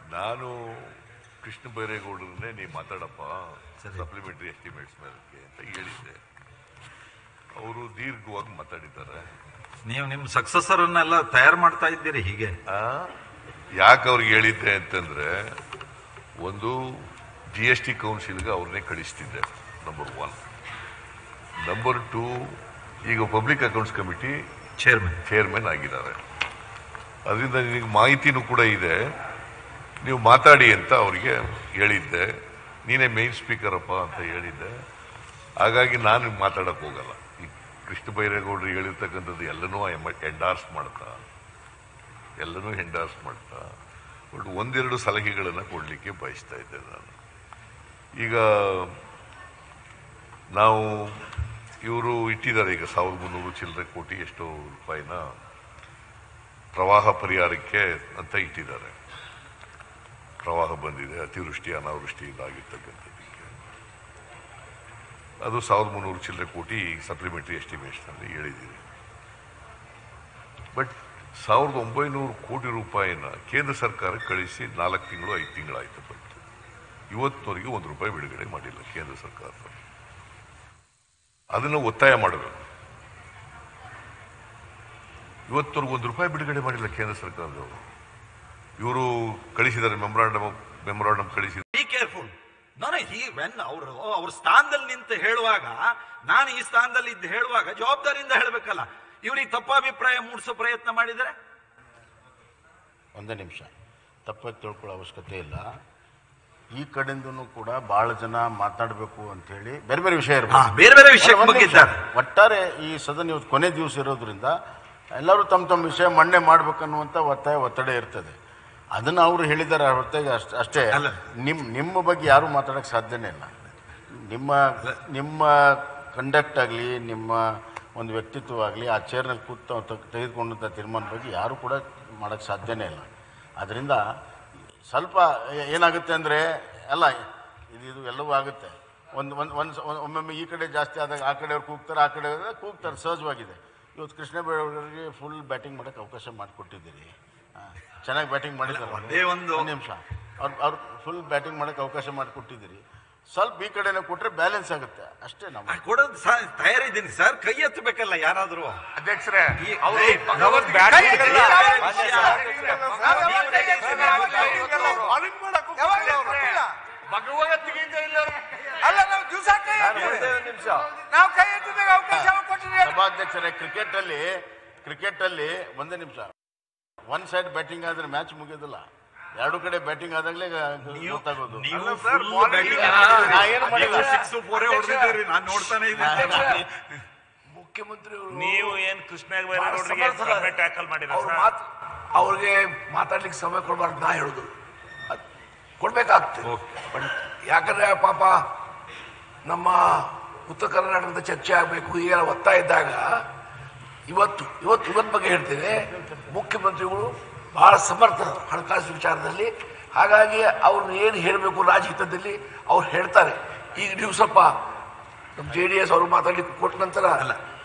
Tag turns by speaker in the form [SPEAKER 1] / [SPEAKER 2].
[SPEAKER 1] ನಾನು ಕೃಷ್ಣ ಬೈರೇಗೌಡರನ್ನೇ ನೀವು ಮಾತಾಡಪ್ಪ supplementary estimates ಮೇಲೆ ಅಂತ ಹೇಳಿದ್ದೆ ಅವರು ದೀರ್ಘವಾಗಿ ಮಾತಾಡಿದ್ದಾರೆ
[SPEAKER 2] ನೀವು ನಿಮ್ಮ ಸಕ್ಸಸರ್ ಅನ್ನೆಲ್ಲ ತಯಾರು ಮಾಡ್ತಾ ಇದ್ದೀರಿ ಹೀಗೆ
[SPEAKER 1] ಆ, ಯಾಕೆ ಅವ್ರಿಗೆ ಹೇಳಿದ್ದೆ ಅಂತಂದ್ರೆ ಒಂದು ಜಿ ಎಸ್ ಟಿ ಕೌನ್ಸಿಲ್ಗೆ ಅವ್ರನ್ನೇ ಕಳಿಸ್ತಿದ್ದೆ ನಂಬರ್ ಒನ್ ನಂಬರ್ ಟೂ ಈಗ public accounts committee
[SPEAKER 2] chairman
[SPEAKER 1] chairman ಆಗಿದ್ದಾರೆ ಅದರಿಂದ ನಿನಗೆ ಮಾಹಿತಿನೂ ಕೂಡ ಇದೆ ನೀವು ಮಾತಾಡಿ ಅಂತ ಅವರಿಗೆ ಹೇಳಿದ್ದೆ ನೀನೇ ಮೇನ್ ಸ್ಪೀಕರಪ್ಪ ಅಂತ ಹೇಳಿದ್ದೆ ಹಾಗಾಗಿ ನಾನು ಮಾತಾಡಕ್ಕೆ ಹೋಗಲ್ಲ ಈ ಕೃಷ್ಣ ಬೈರೇಗೌಡರು ಹೇಳಿರ್ತಕ್ಕಂಥದ್ದು ಎಲ್ಲನೂ ಎಂಡಾರ್ಸ್ ಮಾಡ್ತಾ ಎಲ್ಲನೂ ಎಂಡಾರ್ಸ್ ಮಾಡ್ತಾ ಬಟ್ ಒಂದೆರಡು ಸಲಹೆಗಳನ್ನು ಕೊಡಲಿಕ್ಕೆ ಬಯಸ್ತಾ ಇದ್ದೆ ನಾನು ಈಗ ನಾವು ಇವರು ಇಟ್ಟಿದ್ದಾರೆ ಈಗ ಸಾವಿರದ ಮುನ್ನೂರು ಚಿಲ್ಲರೆ ಕೋಟಿ ಎಷ್ಟೋ ರೂಪಾಯಿನ ಪ್ರವಾಹ ಪರಿಹಾರಕ್ಕೆ ಅಂತ ಇಟ್ಟಿದ್ದಾರೆ ಪ್ರವಾಹ ಬಂದಿದೆ ಅತಿವೃಷ್ಟಿ ಅನಾವೃಷ್ಟಿಯಿಂದ ಆಗಿರ್ತಕ್ಕಂಥದ್ದಕ್ಕೆ ಅದು ಸಾವಿರದ ಮುನ್ನೂರು ಚಿಲ್ಲರೆ ಕೋಟಿ ಸಪ್ಲಿಮೆಂಟರಿ ಎಸ್ಟಿಮೇಷನಲ್ಲಿ ಹೇಳಿದ್ದೀರಿ ಬಟ್ ಸಾವಿರದ ಒಂಬೈನೂರು ಕೋಟಿ ರೂಪಾಯಿನ ಕೇಂದ್ರ ಸರ್ಕಾರ ಕಳಿಸಿ ನಾಲ್ಕು ತಿಂಗಳು ಐದು ತಿಂಗಳಾಯ್ತು ಬಂತು ಇವತ್ತಿನವರೆಗೆ ಒಂದು ರೂಪಾಯಿ ಬಿಡುಗಡೆ ಮಾಡಿಲ್ಲ ಕೇಂದ್ರ ಸರ್ಕಾರ ಅದನ್ನು ಒತ್ತಾಯ ಮಾಡಬೇಕು ಇವತ್ತವರೆಗೂ ಒಂದು ರೂಪಾಯಿ ಬಿಡುಗಡೆ ಮಾಡಿಲ್ಲ ಕೇಂದ್ರ ಸರ್ಕಾರದವರು ಇವರು ಕಳಿಸಿದ್ದಾರೆ ಮೆಮೊರಾಂಡಮ್ ಮೆಮೊರಾಂಡಮ್ ಕಳಿಸಿ
[SPEAKER 2] ಬಿ ಕೇರ್ಫುಲ್ ನಾನು ಈ ವೆನ್ ಅವರು ಅವ್ರ ಸ್ಥಾನದಲ್ಲಿ ನಿಂತು ಹೇಳುವಾಗ ನಾನು ಈ ಸ್ಥಾನದಲ್ಲಿ ಇದ್ದು ಹೇಳುವಾಗ ಜವಾಬ್ದಾರಿಯಿಂದ ಹೇಳಬೇಕಲ್ಲ ಇವ್ರಿಗೆ ತಪ್ಪಾಭಿಪ್ರಾಯ ಮೂಡಿಸೋ ಪ್ರಯತ್ನ ಮಾಡಿದರೆ
[SPEAKER 3] ಒಂದೇ ನಿಮಿಷ ತಪ್ಪಾಗಿ ತಿಳ್ಕೊಳ್ಳೋ ಅವಶ್ಯಕತೆ ಇಲ್ಲ ಈ ಕಡೆಯಿಂದನೂ ಕೂಡ ಬಹಳ ಜನ ಮಾತಾಡಬೇಕು ಅಂತೇಳಿ ಬೇರೆ ಬೇರೆ ವಿಷಯ ಇರ್ಬೋದು.
[SPEAKER 2] ಹಾ, ಬೇರೆ ಬೇರೆ ವಿಷಯಕ್ಕೆ
[SPEAKER 3] ಒಂದ್
[SPEAKER 2] ಬಗ್ಗೆ
[SPEAKER 3] ನಿಮಿಷ.
[SPEAKER 2] ಇದ್ದಾರೆ.
[SPEAKER 3] ಒಟ್ಟಾರೆ ಈ ಸದನ ಇವತ್ತು ಕೊನೆ ದಿವಸ ಇರೋದ್ರಿಂದ ಎಲ್ಲರೂ ತಮ್ಮ ತಮ್ಮ ವಿಷಯ ಮಣ್ಣೆ ಮಾಡ್ಬೇಕನ್ನುವಂಥ ಒತ್ತಾಯ ಒತ್ತಡ ಇರ್ತದೆ ಅದನ್ನು ಅವರು ಹೇಳಿದ್ದಾರೆ ಹೊರತಾಗಿ ಅಷ್ಟೇ ಅಷ್ಟೇ
[SPEAKER 2] ಅಲ್ಲ.
[SPEAKER 3] ನಿಮ್ಮ ನಿಮ್ಮ ಬಗ್ಗೆ ಯಾರೂ ಮಾತಾಡೋಕ್ಕೆ ಸಾಧ್ಯನೇ ಇಲ್ಲ ನಿಮ್ಮ ನಿಮ್ಮ ಕಂಡಕ್ಟ್ ಆಗಲಿ ನಿಮ್ಮ ಒಂದು ವ್ಯಕ್ತಿತ್ವ ಆಗಲಿ ಆ ಚೇರ್ನಲ್ಲಿ ಕೂತು ತ- ತೆಗೆದುಕೊಂಡಂಥ ತೀರ್ಮಾನ ಬಗ್ಗೆ ಯಾರೂ ಕೂಡ ಮಾಡೋಕ್ಕೆ ಸಾಧ್ಯನೇ ಇಲ್ಲ ಅದರಿಂದ ಸ್ವಲ್ಪ ಏ- ಏನಾಗುತ್ತೆ ಅಂದರೆ ಅಲ್ಲ ಇದು ಇದು ಎಲ್ಲವೂ ಆಗುತ್ತೆ ಒಂದು ಒಂದು ಒಂದು ಒಮ್ಮೊಮ್ಮೆ ಈ ಕಡೆ ಜಾಸ್ತಿ ಆದಾಗ ಆ ಕಡೆಯವ್ರು ಕೂಗ್ತಾರೆ ಆ ಕಡೆ ಕೂಗ್ತಾರೆ ಸಹಜವಾಗಿದೆ ಇವತ್ತು ಕೃಷ್ಣ ಬೇಡವರಿಗೆ ಫುಲ್ ಬ್ಯಾಟಿಂಗ್ ಮಾಡೋಕ್ಕೆ ಅವಕಾಶ ಮಾಡಿಕೊಟ್ಟಿದ್ದೀರಿ ಚೆನ್ನಾಗಿ ಬ್ಯಾಟಿಂಗ್ ಮಾಡಿದ್ದಾರೆ
[SPEAKER 2] ಒಂದೇ ಒಂದು-
[SPEAKER 3] ಒಂದು ನಿಮಿಷ ಅವ್ರು ಅವ್ರು ಫುಲ್ ಬ್ಯಾಟಿಂಗ್ ಮಾಡೋಕ್ಕೆ ಅವಕಾಶ ಮಾಡಿಕೊಟ್ಟಿದ್ದೀರಿ ಸ್ವಲ್ಪ ಈ ಕಡೆನೇ ಕೊಟ್ಟರೆ ಬ್ಯಾಲೆನ್ಸ್ ಆಗುತ್ತೆ ಅಷ್ಟೇ ನಮ್ಮ
[SPEAKER 2] ಕೊಡೋದು ಸ- ತಯಾರಿದ್ದೀನಿ ಸರ್ ಕೈ ಎತ್ತಬೇಕಲ್ಲ ಯಾರಾದರೂ
[SPEAKER 4] ಅಧ್ಯಕ್ಷರೇ
[SPEAKER 2] ಈ-
[SPEAKER 4] ಅವ್ರು
[SPEAKER 2] ಏಯ್,
[SPEAKER 4] ಭಗವದ್
[SPEAKER 2] ಕೈ
[SPEAKER 4] ಬ್ಯಾಟಿಂಗ್
[SPEAKER 2] ಎತ್ತಿ-
[SPEAKER 4] ಎಲ್ಲ-
[SPEAKER 2] ವಿಷಯ.
[SPEAKER 4] ಭಗವದ್ಗೀತೆ ಇಲ್ಲ
[SPEAKER 5] ಅಲ್ಲ ನಾವು ದಿವಸ ಕೈ ಎತ್ತೀವಿ. ನಾವು ಕೈ ಎತ್ತಿದಾಗ ಅವಕಾಶ ಕೊಟ್ಟಿರಿ
[SPEAKER 3] ಸಭಾಧ್ಯಕ್ಷರೇ ಕ್ರಿಕೆಟ್ ಅಲ್ಲಿ ಕ್ರಿಕೆಟ್ ಅಲ್ಲಿ ಒಂದೇ ನಿಮಿಷ ಒನ್ ಸೈಡ್ ಬ್ಯಾಟಿಂಗ್ ಆದ್ರೆ ಮ್ಯಾಚ್ ಮುಗಿಯೋದಿಲ್ಲ ಎರಡು ಕಡೆ ಬ್ಯಾಟಿಂಗ್ ಆದಾಗಲೇ ಗೊತ್ತಾಗೋದು
[SPEAKER 2] ನೀವು
[SPEAKER 4] ಅಲ್ಲ ಸರ್,
[SPEAKER 2] full
[SPEAKER 4] bowling
[SPEAKER 2] batting
[SPEAKER 4] ಇಲ್ಲ.
[SPEAKER 2] ಮಾಡಿದ್ದೀರಿ.
[SPEAKER 3] ನಾ ಏನು ಮಾಡಿಲ್ಲ.
[SPEAKER 2] ನೀವು six, four ಏ ಹೊಡೆದಿದ್ದೀರಿ ನಾನು ನೋಡ್ತಾನೆ ಇದ್ದೀನಿ
[SPEAKER 4] ಮುಖ್ಯಮಂತ್ರಿ
[SPEAKER 6] ನೀವು ಏನ್ ಕೃಷ್ಣ ಬೈರೇಗೌಡರಿಗೆ
[SPEAKER 4] ಸಮರ್ಥನೆ.
[SPEAKER 6] ಟ್ಯಾಕಲ್ ಮಾಡಿರ
[SPEAKER 4] ಅವ್ರು ಮಾತ್ ಅವ್ರಿಗೆ ಮಾತಾಡ್ಲಿಕ್ಕೆ ಸಮಯ ಕೊಡಬಾರ್ದು ನಾ ಹೇಳುದು ಅದ್ ಕೊಡ್ಬೇಕಾಗ್ತದೆ ಬಟ್ ಯಾಕಂದ್ರೆ ಪಾಪ ನಮ್ಮ ಉತ್ತರ ಕರ್ನಾಟಕದ ಚರ್ಚೆ ಆಗಬೇಕು ಹೀಗೆಲ್ಲ ಒತ್ತಾಯ ಇದ್ದಾಗ ಇವತ್ತು ಇವತ್ತು ಇವತ್ತು ಬಗ್ಗೆ ಹೇಳ್ತೇನೆ ಮುಖ್ಯಮಂತ್ರಿಗಳು ಬಹಳ ಸಮರ್ಥ ಹಣಕಾಸು ವಿಚಾರದಲ್ಲಿ ಹಾಗಾಗಿ ಅವ್ರನ್ನ ಏನು ಹೇಳಬೇಕು ರಾಜಹಿತದಲ್ಲಿ ಅವ್ರು ಹೇಳ್ತಾರೆ ಈಗ ನೀವು ಸ್ವಲ್ಪ ನಮ್ಮ ಜೆ ಡಿ ಎಸ್ ಅವರು ಮಾತಾಡ್ಲಿಕ್ಕೆ ಕೊಟ್ಟ ನಂತರ